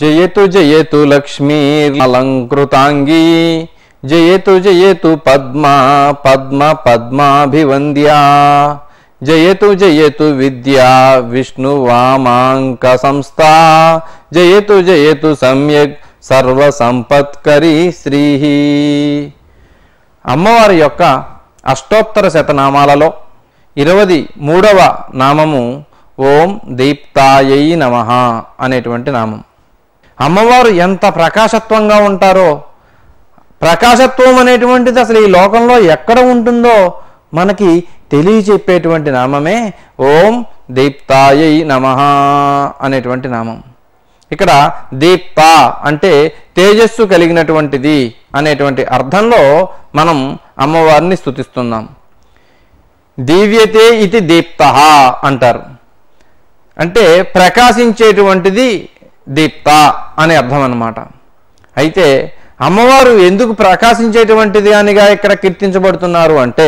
జయతు జయతు లక్ష్మీర్లంకృతాంగీ జయతు జయతు పద్మ పద్మ పద్మాభివంద్యా జయతు జయతు విద్యా విష్ణువామాంక సంస్థా జయతు జయతు సమ్యక్ సర్వసంపత్కరీ శ్రీ అమ్మవారి యొక్క అష్టోత్తర శతనామాలలో ఇరవది మూడవ నామము ఓం దీప్తాయై నమ అనేటువంటి నామం అమ్మవారు ఎంత ప్రకాశత్వంగా ఉంటారో ప్రకాశత్వం అనేటువంటిది అసలు ఈ లోకంలో ఎక్కడ ఉంటుందో మనకి తెలియచెప్పేటువంటి నామమే ఓం దీప్తాయై నమ అనేటువంటి నామం ఇక్కడ దీప్త అంటే తేజస్సు కలిగినటువంటిది అనేటువంటి అర్థంలో మనం అమ్మవారిని స్తుతిస్తున్నాం దివ్యతే ఇది దీప్త అంటారు అంటే ప్రకాశించేటువంటిది దీప్త అనే అర్థం అన్నమాట అయితే అమ్మవారు ఎందుకు ప్రకాశించేటువంటిది అనిగా ఇక్కడ కీర్తించబడుతున్నారు అంటే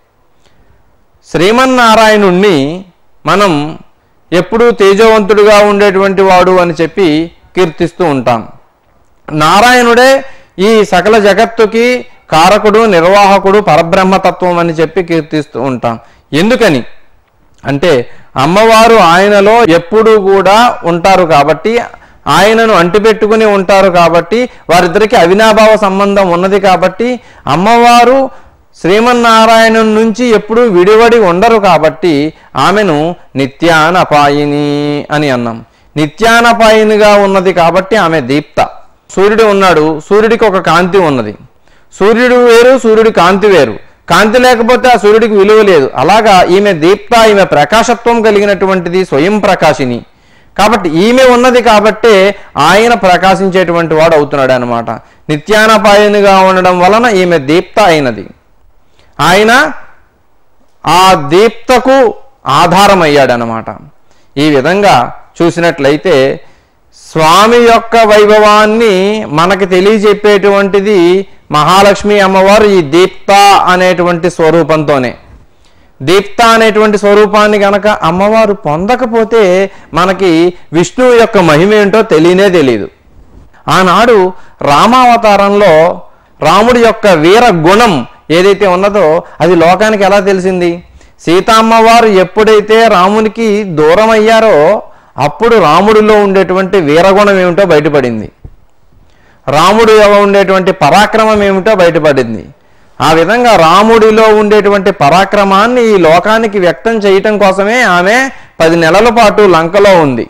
శ్రీమన్నారాయణుణ్ణి మనం ఎప్పుడూ తేజవంతుడుగా ఉండేటువంటి వాడు అని చెప్పి కీర్తిస్తూ ఉంటాం నారాయణుడే ఈ సకల జగత్తుకి కారకుడు నిర్వాహకుడు పరబ్రహ్మతత్వం అని చెప్పి కీర్తిస్తూ ఉంటాం ఎందుకని అంటే అమ్మవారు ఆయనలో ఎప్పుడూ కూడా ఉంటారు కాబట్టి ఆయనను అంటిపెట్టుకుని ఉంటారు కాబట్టి వారిద్దరికి అవినాభావ సంబంధం ఉన్నది కాబట్టి అమ్మవారు శ్రీమన్నారాయణు నుంచి ఎప్పుడూ విడివడి ఉండరు కాబట్టి ఆమెను నిత్యానపాయిని అని అన్నాం నిత్యానపాయినిగా ఉన్నది కాబట్టి ఆమె దీప్త సూర్యుడు ఉన్నాడు సూర్యుడికి ఒక కాంతి ఉన్నది సూర్యుడు వేరు సూర్యుడి కాంతి వేరు కాంతి లేకపోతే ఆ సూర్యుడికి విలువ లేదు అలాగా ఈమె దీప్త ఈమె ప్రకాశత్వం కలిగినటువంటిది స్వయం ప్రకాశిని కాబట్టి ఈమె ఉన్నది కాబట్టే ఆయన ప్రకాశించేటువంటి వాడు అవుతున్నాడు అనమాట నిత్యానపాయనిగా ఉండడం వలన ఈమె దీప్త అయినది ఆయన ఆ దీప్తకు ఆధారమయ్యాడనమాట ఈ విధంగా చూసినట్లయితే స్వామి యొక్క వైభవాన్ని మనకి తెలియజెప్పేటువంటిది మహాలక్ష్మి అమ్మవారు ఈ దీప్త అనేటువంటి స్వరూపంతోనే దీప్త అనేటువంటి స్వరూపాన్ని గనక అమ్మవారు పొందకపోతే మనకి విష్ణువు యొక్క మహిమ ఏంటో తెలియనే తెలియదు ఆనాడు రామావతారంలో రాముడి యొక్క వీర గుణం ఏదైతే ఉన్నదో అది లోకానికి ఎలా తెలిసింది సీతమ్మవారు ఎప్పుడైతే రామునికి దూరం అయ్యారో అప్పుడు రాముడిలో ఉండేటువంటి వీరగుణం ఏమిటో బయటపడింది రాముడు ఉండేటువంటి పరాక్రమం ఏమిటో బయటపడింది ఆ విధంగా రాముడిలో ఉండేటువంటి పరాక్రమాన్ని ఈ లోకానికి వ్యక్తం చేయటం కోసమే ఆమె పది నెలల పాటు లంకలో ఉంది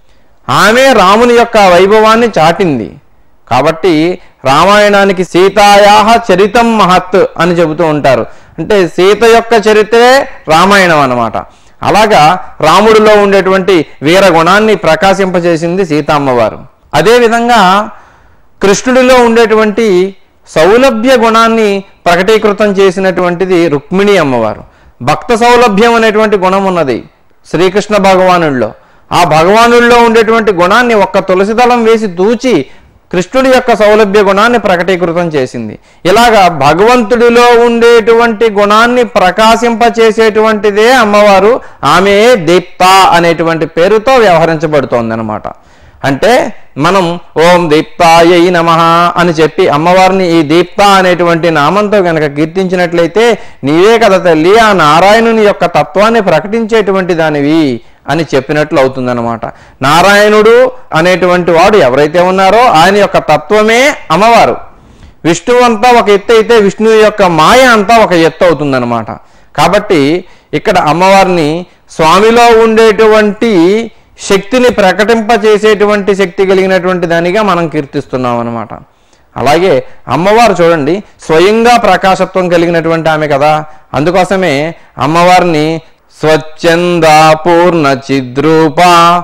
ఆమె రాముని యొక్క వైభవాన్ని చాటింది కాబట్టి రామాయణానికి సీతాయాహ చరితం మహత్ అని చెబుతూ ఉంటారు అంటే సీత యొక్క చరిత్రే రామాయణం అన్నమాట అలాగా రాముడిలో ఉండేటువంటి వీర గుణాన్ని ప్రకాశింపజేసింది సీతమ్మవారు అదేవిధంగా కృష్ణుడిలో ఉండేటువంటి సౌలభ్య గుణాన్ని ప్రకటీకృతం చేసినటువంటిది రుక్మిణి అమ్మవారు భక్త సౌలభ్యం అనేటువంటి గుణం ఉన్నది శ్రీకృష్ణ భగవానుల్లో ఆ భగవానుల్లో ఉండేటువంటి గుణాన్ని ఒక్క తులసి దళం వేసి దూచి కృష్ణుడి యొక్క సౌలభ్య గుణాన్ని ప్రకటీకృతం చేసింది ఇలాగా భగవంతుడిలో ఉండేటువంటి గుణాన్ని ప్రకాశింపచేసేటువంటిదే అమ్మవారు ఆమె దీప్త అనేటువంటి పేరుతో వ్యవహరించబడుతోంది అనమాట అంటే మనం ఓం దీప్తాయై నమ అని చెప్పి అమ్మవారిని ఈ దీప్త అనేటువంటి నామంతో కనుక కీర్తించినట్లయితే నీవే కదా తల్లి ఆ నారాయణుని యొక్క తత్వాన్ని ప్రకటించేటువంటి దానివి అని చెప్పినట్లు అవుతుందన్నమాట నారాయణుడు అనేటువంటి వాడు ఎవరైతే ఉన్నారో ఆయన యొక్క తత్వమే అమ్మవారు విష్ణువు అంతా ఒక ఎత్తు అయితే విష్ణువు యొక్క మాయ అంతా ఒక ఎత్తు అవుతుందన్నమాట కాబట్టి ఇక్కడ అమ్మవారిని స్వామిలో ఉండేటువంటి శక్తిని ప్రకటింపచేసేటువంటి శక్తి కలిగినటువంటి దానిగా మనం కీర్తిస్తున్నాం అనమాట అలాగే అమ్మవారు చూడండి స్వయంగా ప్రకాశత్వం కలిగినటువంటి ఆమె కదా అందుకోసమే అమ్మవారిని స్వచ్ఛంద పూర్ణ చిద్రూప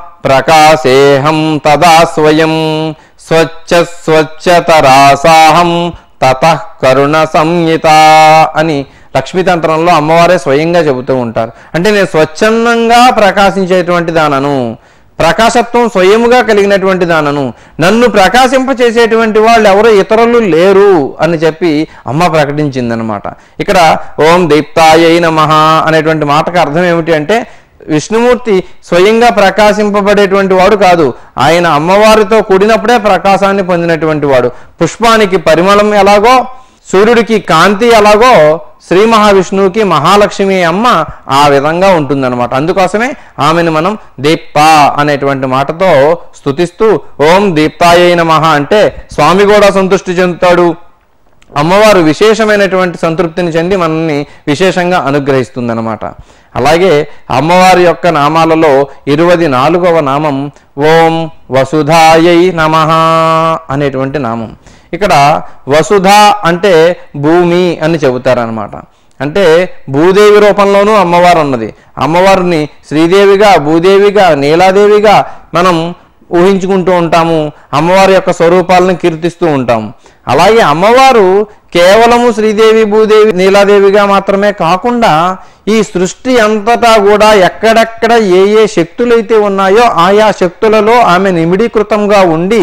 ప్రకాశేహం తదా స్వయం స్వచ్ఛ స్వచ్ఛతరాసాహం తత కరుణ సంహిత అని లక్ష్మీతంత్రంలో అమ్మవారే స్వయంగా చెబుతూ ఉంటారు అంటే నేను స్వచ్ఛందంగా ప్రకాశించేటువంటి దానను ప్రకాశత్వం స్వయముగా కలిగినటువంటి దానను నన్ను ప్రకాశింపచేసేటువంటి వాళ్ళు ఎవరో ఇతరులు లేరు అని చెప్పి అమ్మ ప్రకటించిందనమాట ఇక్కడ ఓం దీప్తాయై నమః అనేటువంటి మాటకు అర్థం ఏమిటి అంటే విష్ణుమూర్తి స్వయంగా ప్రకాశింపబడేటువంటి వాడు కాదు ఆయన అమ్మవారితో కూడినప్పుడే ప్రకాశాన్ని పొందినటువంటి వాడు పుష్పానికి పరిమళం ఎలాగో సూర్యుడికి కాంతి ఎలాగో శ్రీ మహావిష్ణువుకి మహాలక్ష్మి అమ్మ ఆ విధంగా ఉంటుందన్నమాట అందుకోసమే ఆమెను మనం దీప్త అనేటువంటి మాటతో స్తుతిస్తూ ఓం దీప్తాయ నమః అంటే స్వామి కూడా సంతృష్టి చెందుతాడు అమ్మవారు విశేషమైనటువంటి సంతృప్తిని చెంది మనల్ని విశేషంగా అనుగ్రహిస్తుందన్నమాట అలాగే అమ్మవారి యొక్క నామాలలో ఇరవై నాలుగవ నామం ఓం వసుధాయై నమ అనేటువంటి నామం ఇక్కడ వసుధ అంటే భూమి అని చెబుతారనమాట అంటే భూదేవి రూపంలోనూ అమ్మవారు ఉన్నది అమ్మవారిని శ్రీదేవిగా భూదేవిగా నీలాదేవిగా మనం ఊహించుకుంటూ ఉంటాము అమ్మవారి యొక్క స్వరూపాలను కీర్తిస్తూ ఉంటాము అలాగే అమ్మవారు కేవలము శ్రీదేవి భూదేవి నీలాదేవిగా మాత్రమే కాకుండా ఈ సృష్టి అంతటా కూడా ఎక్కడెక్కడ ఏ ఏ శక్తులైతే ఉన్నాయో ఆయా శక్తులలో ఆమె నిమిడీకృతంగా ఉండి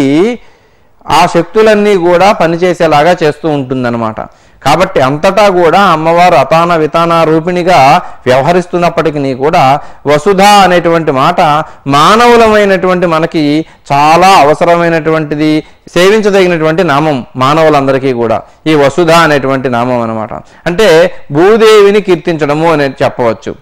ఆ శక్తులన్నీ కూడా పనిచేసేలాగా చేస్తూ ఉంటుందన్నమాట కాబట్టి అంతటా కూడా అమ్మవారు అతాన వితాన రూపిణిగా వ్యవహరిస్తున్నప్పటికీ కూడా వసుధ అనేటువంటి మాట మానవులమైనటువంటి మనకి చాలా అవసరమైనటువంటిది సేవించదగినటువంటి నామం మానవులందరికీ కూడా ఈ వసుధ అనేటువంటి నామం అన్నమాట అంటే భూదేవిని కీర్తించడము అనేది చెప్పవచ్చు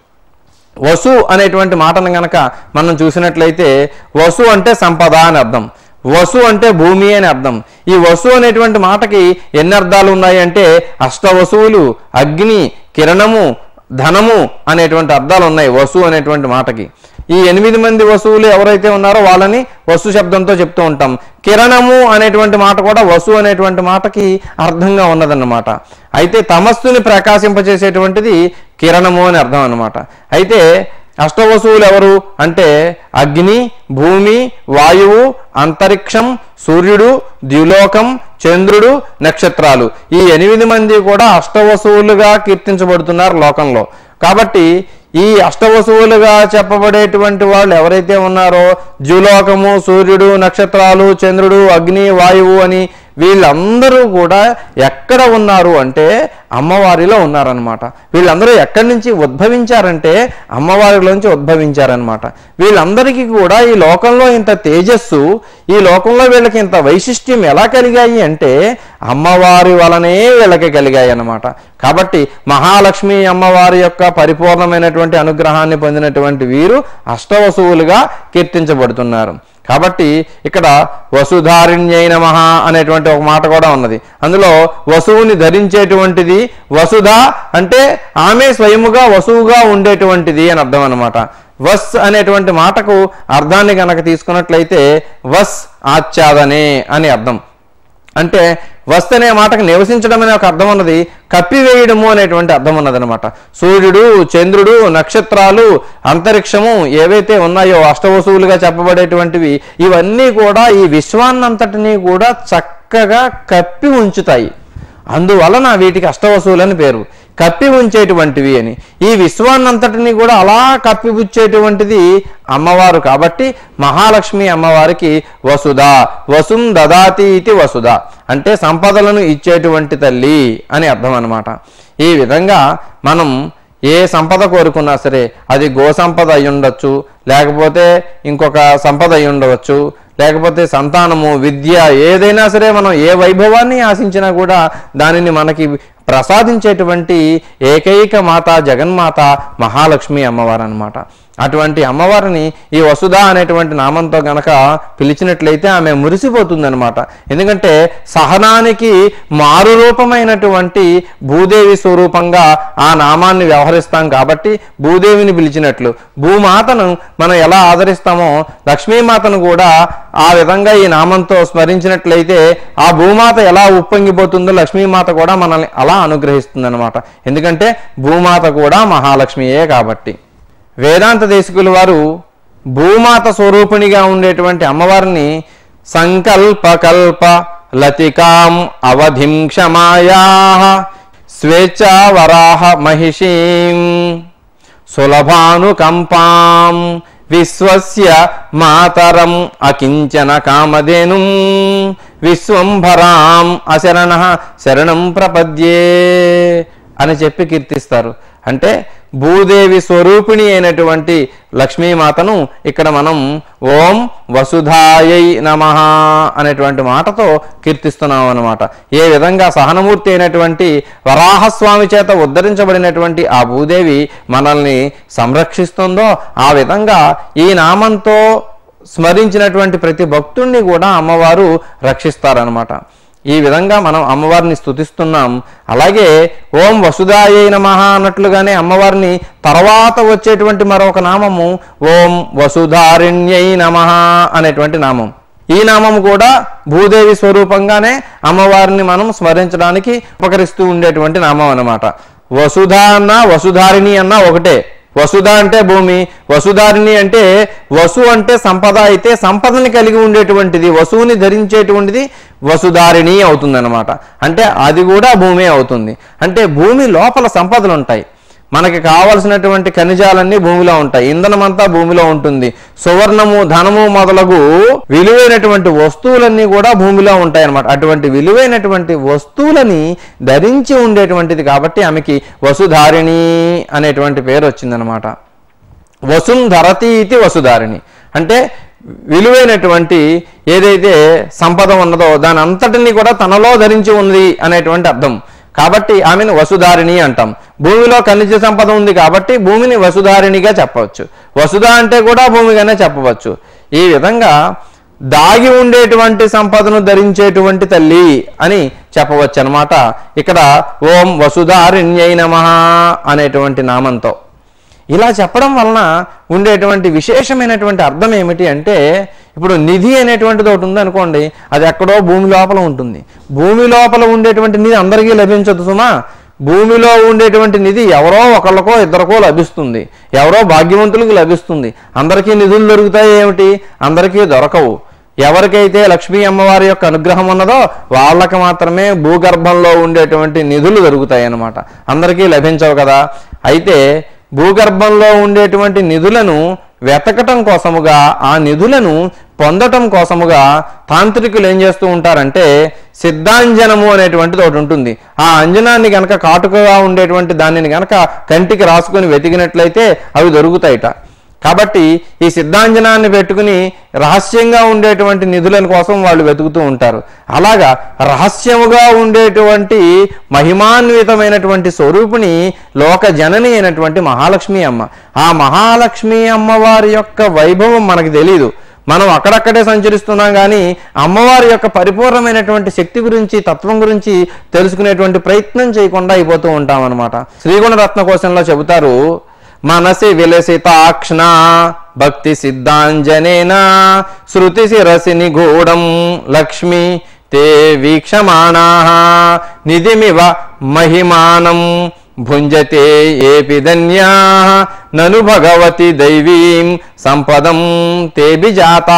వసు అనేటువంటి మాటను గనక మనం చూసినట్లయితే వసు అంటే సంపద అని అర్థం వసు అంటే భూమి అని అర్థం ఈ వసు అనేటువంటి మాటకి ఎన్ని అర్థాలు ఉన్నాయి అంటే అష్టవసువులు అగ్ని కిరణము ధనము అనేటువంటి అర్థాలు ఉన్నాయి వసు అనేటువంటి మాటకి ఈ ఎనిమిది మంది వసువులు ఎవరైతే ఉన్నారో వాళ్ళని వసు శబ్దంతో చెప్తూ ఉంటాం కిరణము అనేటువంటి మాట కూడా వసు అనేటువంటి మాటకి అర్థంగా ఉన్నదన్నమాట అయితే తమస్సుని ప్రకాశింపచేసేటువంటిది కిరణము అని అర్థం అన్నమాట అయితే అష్టవసువులు ఎవరు అంటే అగ్ని భూమి వాయువు అంతరిక్షం సూర్యుడు ద్యులోకం చంద్రుడు నక్షత్రాలు ఈ ఎనిమిది మంది కూడా అష్టవసువులుగా కీర్తించబడుతున్నారు లోకంలో కాబట్టి ఈ అష్టవసువులుగా చెప్పబడేటువంటి వాళ్ళు ఎవరైతే ఉన్నారో ద్యులోకము సూర్యుడు నక్షత్రాలు చంద్రుడు అగ్ని వాయువు అని వీళ్ళందరూ కూడా ఎక్కడ ఉన్నారు అంటే అమ్మవారిలో ఉన్నారనమాట వీళ్ళందరూ ఎక్కడి నుంచి ఉద్భవించారంటే అమ్మవారిలోంచి ఉద్భవించారనమాట వీళ్ళందరికీ కూడా ఈ లోకంలో ఇంత తేజస్సు ఈ లోకంలో వీళ్ళకి ఇంత వైశిష్ట్యం ఎలా కలిగాయి అంటే అమ్మవారి వలనే వీళ్ళకి కలిగాయి అన్నమాట కాబట్టి మహాలక్ష్మి అమ్మవారి యొక్క పరిపూర్ణమైనటువంటి అనుగ్రహాన్ని పొందినటువంటి వీరు అష్టవసువులుగా కీర్తించబడుతున్నారు కాబట్టి ఇక్కడ వసుధారిణ్యై నమః అనేటువంటి ఒక మాట కూడా ఉన్నది అందులో వసువుని ధరించేటువంటిది వసుధ అంటే ఆమె స్వయముగా వసువుగా ఉండేటువంటిది అని అర్థం అనమాట వస్ అనేటువంటి మాటకు అర్థాన్ని కనుక తీసుకున్నట్లయితే వస్ ఆచ్ఛాదనే అని అర్థం అంటే వస్తు అనే మాటకు నివసించడం అనే ఒక అర్థం ఉన్నది కప్పివేయడము అనేటువంటి అర్థం ఉన్నదనమాట సూర్యుడు చంద్రుడు నక్షత్రాలు అంతరిక్షము ఏవైతే ఉన్నాయో అష్టవసువులుగా చెప్పబడేటువంటివి ఇవన్నీ కూడా ఈ విశ్వాన్నంతటినీ కూడా చక్కగా కప్పి ఉంచుతాయి అందువలన వీటికి అష్టవసువులని పేరు కప్పి ఉంచేటువంటివి అని ఈ విశ్వాన్నంతటిని కూడా అలా కప్పిపుచ్చేటువంటిది అమ్మవారు కాబట్టి మహాలక్ష్మి అమ్మవారికి వసుధ వసుం దదాతి ఇది వసుధ అంటే సంపదలను ఇచ్చేటువంటి తల్లి అని అర్థం అన్నమాట ఈ విధంగా మనం ఏ సంపద కోరుకున్నా సరే అది గో సంపద అయి ఉండొచ్చు లేకపోతే ఇంకొక సంపద అయి ఉండవచ్చు లేకపోతే సంతానము విద్య ఏదైనా సరే మనం ఏ వైభవాన్ని ఆశించినా కూడా దానిని మనకి ప్రసాదించేటువంటి ఏకైక మాత జగన్మాత మహాలక్ష్మి అమ్మవారు అన్నమాట అటువంటి అమ్మవారిని ఈ వసుధ అనేటువంటి నామంతో గనక పిలిచినట్లయితే ఆమె మురిసిపోతుందన్నమాట ఎందుకంటే సహనానికి మారు రూపమైనటువంటి భూదేవి స్వరూపంగా ఆ నామాన్ని వ్యవహరిస్తాం కాబట్టి భూదేవిని పిలిచినట్లు భూమాతను మనం ఎలా ఆదరిస్తామో లక్ష్మీమాతను కూడా ఆ విధంగా ఈ నామంతో స్మరించినట్లయితే ఆ భూమాత ఎలా ఉప్పొంగిపోతుందో లక్ష్మీమాత కూడా మనల్ని అలా అనుగ్రహిస్తుంది ఎందుకంటే భూమాత కూడా మహాలక్ష్మియే కాబట్టి వేదాంత దేశికుల వారు భూమాత స్వరూపిణిగా ఉండేటువంటి అమ్మవారిని సంకల్పకల్ప లతికాం అవధిం క్షమాయా స్వేచ్ఛా వరాహ మహిషీం సులభానుకంపాం విశ్వస్య మాతరం అకించన కామధేనుం విశ్వంభరాం అశరణ శరణం ప్రపద్యే అని చెప్పి కీర్తిస్తారు అంటే భూదేవి స్వరూపిణి అయినటువంటి లక్ష్మీమాతను ఇక్కడ మనం ఓం వసుధాయై నమ అనేటువంటి మాటతో కీర్తిస్తున్నాం అన్నమాట ఏ విధంగా సహనమూర్తి అయినటువంటి వరాహస్వామి చేత ఉద్ధరించబడినటువంటి ఆ భూదేవి మనల్ని సంరక్షిస్తుందో ఆ విధంగా ఈ నామంతో స్మరించినటువంటి ప్రతి భక్తుణ్ణి కూడా అమ్మవారు రక్షిస్తారనమాట ఈ విధంగా మనం అమ్మవారిని స్తుతిస్తున్నాం అలాగే ఓం వసుదాయై నమః అన్నట్లుగానే అమ్మవారిని తర్వాత వచ్చేటువంటి మరొక నామము ఓం వసుధారిణ్యై నమః అనేటువంటి నామం ఈ నామం కూడా భూదేవి స్వరూపంగానే అమ్మవారిని మనం స్మరించడానికి ఉపకరిస్తూ ఉండేటువంటి నామం అన్నమాట వసుధ అన్న వసుధారిణి అన్న ఒకటే వసుధ అంటే భూమి వసుధారిణి అంటే వసు అంటే సంపద అయితే సంపదని కలిగి ఉండేటువంటిది వసువుని ధరించేటువంటిది వసుధారిణి అవుతుందన్నమాట అంటే అది కూడా భూమే అవుతుంది అంటే భూమి లోపల సంపదలు ఉంటాయి మనకి కావలసినటువంటి ఖనిజాలన్నీ భూమిలో ఉంటాయి ఇంధనం అంతా భూమిలో ఉంటుంది సువర్ణము ధనము మొదలగు విలువైనటువంటి వస్తువులన్నీ కూడా భూమిలో ఉంటాయి అన్నమాట అటువంటి విలువైనటువంటి వస్తువులని ధరించి ఉండేటువంటిది కాబట్టి ఆమెకి వసుధారిణి అనేటువంటి పేరు వచ్చిందనమాట వసుంధరతి ఇది వసుధారిణి అంటే విలువైనటువంటి ఏదైతే సంపద ఉన్నదో దాని అంతటిని కూడా తనలో ధరించి ఉంది అనేటువంటి అర్థం కాబట్టి ఆమెను వసుధారిణి అంటాం భూమిలో ఖనిజ సంపద ఉంది కాబట్టి భూమిని వసుధారిణిగా చెప్పవచ్చు వసుధ అంటే కూడా భూమిగానే చెప్పవచ్చు ఈ విధంగా దాగి ఉండేటువంటి సంపదను ధరించేటువంటి తల్లి అని చెప్పవచ్చు అనమాట ఇక్కడ ఓం వసుధారిణ్యై నమః అనేటువంటి నామంతో ఇలా చెప్పడం వలన ఉండేటువంటి విశేషమైనటువంటి అర్థం ఏమిటి అంటే ఇప్పుడు నిధి అనేటువంటిది ఒకటి ఉందనుకోండి అది ఎక్కడో భూమి లోపల ఉంటుంది భూమి లోపల ఉండేటువంటి నిధి అందరికీ లభించదు సుమా భూమిలో ఉండేటువంటి నిధి ఎవరో ఒకళ్ళకో ఇద్దరికో లభిస్తుంది ఎవరో భాగ్యవంతులకు లభిస్తుంది అందరికీ నిధులు దొరుకుతాయి ఏమిటి అందరికీ దొరకవు ఎవరికైతే లక్ష్మీ అమ్మవారి యొక్క అనుగ్రహం ఉన్నదో వాళ్ళకి మాత్రమే భూగర్భంలో ఉండేటువంటి నిధులు దొరుకుతాయి అన్నమాట అందరికీ లభించవు కదా అయితే భూగర్భంలో ఉండేటువంటి నిధులను వెతకటం కోసముగా ఆ నిధులను పొందటం కోసముగా తాంత్రికులు ఏం చేస్తూ ఉంటారంటే సిద్ధాంజనము అనేటువంటిది ఒకటి ఉంటుంది ఆ అంజనాన్ని గనక కాటుకగా ఉండేటువంటి దానిని గనక కంటికి రాసుకొని వెతికినట్లయితే అవి దొరుకుతాయిట కాబట్టి ఈ సిద్ధాంజనాన్ని పెట్టుకుని రహస్యంగా ఉండేటువంటి నిధుల కోసం వాళ్ళు వెతుకుతూ ఉంటారు అలాగా రహస్యముగా ఉండేటువంటి మహిమాన్వితమైనటువంటి స్వరూపిణి లోక జనని అయినటువంటి మహాలక్ష్మి అమ్మ ఆ మహాలక్ష్మి అమ్మవారి యొక్క వైభవం మనకు తెలియదు మనం అక్కడక్కడే సంచరిస్తున్నాం కానీ అమ్మవారి యొక్క పరిపూర్ణమైనటువంటి శక్తి గురించి తత్వం గురించి తెలుసుకునేటువంటి ప్రయత్నం చేయకుండా అయిపోతూ ఉంటాం అనమాట శ్రీగుణ రత్న కోశంలో చెబుతారు మనసి విలసితాక్ష్ణ భక్తి సిద్ధాంజనేన శృతి శిరసి నిగూఢం లక్ష్మి తే వీక్షమాణా నిధిమివ మహిమానం భుంజతే ఏపి ధన్యా నను భగవతి దైవీం సంపదం తేబి జాతా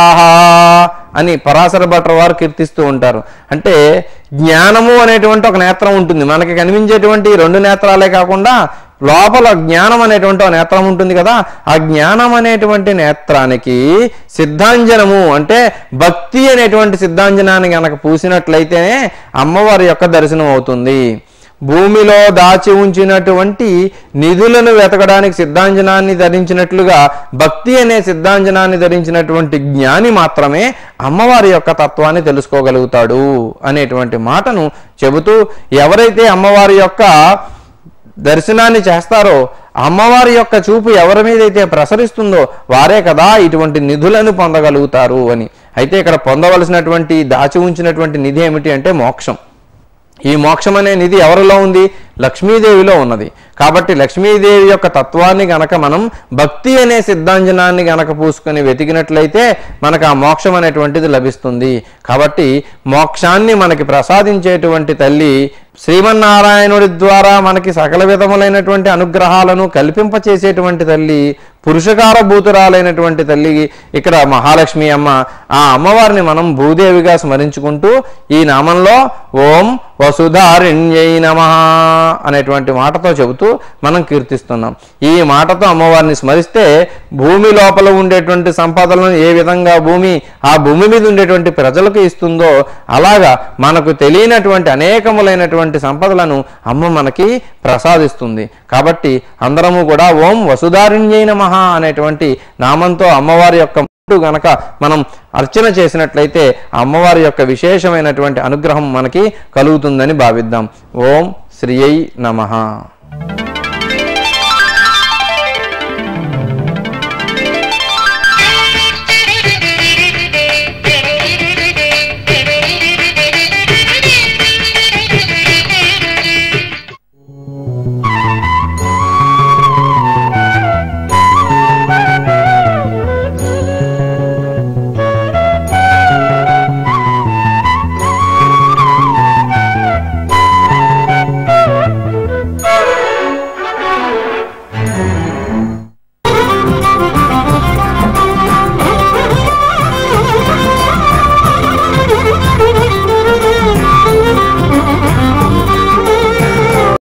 అని పరాశర భట్టర్ వారు కీర్తిస్తూ ఉంటారు అంటే జ్ఞానము అనేటువంటి ఒక నేత్రం ఉంటుంది మనకి కనిపించేటువంటి ఈ రెండు నేత్రాలే కాకుండా లోపల జ్ఞానం అనేటువంటి ఒక నేత్రం ఉంటుంది కదా ఆ జ్ఞానం అనేటువంటి నేత్రానికి సిద్ధాంజనము అంటే భక్తి అనేటువంటి సిద్ధాంజనాన్ని గనక పూసినట్లయితేనే అమ్మవారి యొక్క దర్శనం అవుతుంది భూమిలో దాచి ఉంచినటువంటి నిధులను వెతకడానికి సిద్ధాంజనాన్ని ధరించినట్లుగా భక్తి అనే సిద్ధాంజనాన్ని ధరించినటువంటి జ్ఞాని మాత్రమే అమ్మవారి యొక్క తత్వాన్ని తెలుసుకోగలుగుతాడు అనేటువంటి మాటను చెబుతూ ఎవరైతే అమ్మవారి యొక్క దర్శనాన్ని చేస్తారో అమ్మవారి యొక్క చూపు ఎవరి మీదైతే ప్రసరిస్తుందో వారే కదా ఇటువంటి నిధులను పొందగలుగుతారు అని అయితే ఇక్కడ పొందవలసినటువంటి దాచి ఉంచినటువంటి నిధి ఏమిటి అంటే మోక్షం ఈ మోక్షం అనే నిధి ఎవరిలో ఉంది లక్ష్మీదేవిలో ఉన్నది కాబట్టి లక్ష్మీదేవి యొక్క తత్వాన్ని గనక మనం భక్తి అనే సిద్ధాంజనాన్ని గనక పూసుకొని వెతికినట్లయితే మనకు ఆ మోక్షం అనేటువంటిది లభిస్తుంది కాబట్టి మోక్షాన్ని మనకి ప్రసాదించేటువంటి తల్లి శ్రీమన్నారాయణుడి ద్వారా మనకి సకల విధములైనటువంటి అనుగ్రహాలను కల్పింపచేసేటువంటి తల్లి పురుషకార భూతురాలైనటువంటి తల్లి ఇక్కడ మహాలక్ష్మి అమ్మ ఆ అమ్మవారిని మనం భూదేవిగా స్మరించుకుంటూ ఈ నామంలో ఓం వసుధారిణ్యై నమ అనేటువంటి మాటతో చెబుతూ మనం కీర్తిస్తున్నాం ఈ మాటతో అమ్మవారిని స్మరిస్తే భూమి లోపల ఉండేటువంటి సంపదలను ఏ విధంగా భూమి ఆ భూమి మీద ఉండేటువంటి ప్రజలకు ఇస్తుందో అలాగా మనకు తెలియనటువంటి అనేకములైనటువంటి రకాలైనటువంటి సంపదలను అమ్మ మనకి ప్రసాదిస్తుంది కాబట్టి అందరము కూడా ఓం వసుధారిణ్యై నమః అనేటువంటి నామంతో అమ్మవారి యొక్క ముందు గనక మనం అర్చన చేసినట్లయితే ఆ అమ్మవారి యొక్క విశేషమైనటువంటి అనుగ్రహం మనకి కలుగుతుందని భావిద్దాం ఓం శ్రీయై నమః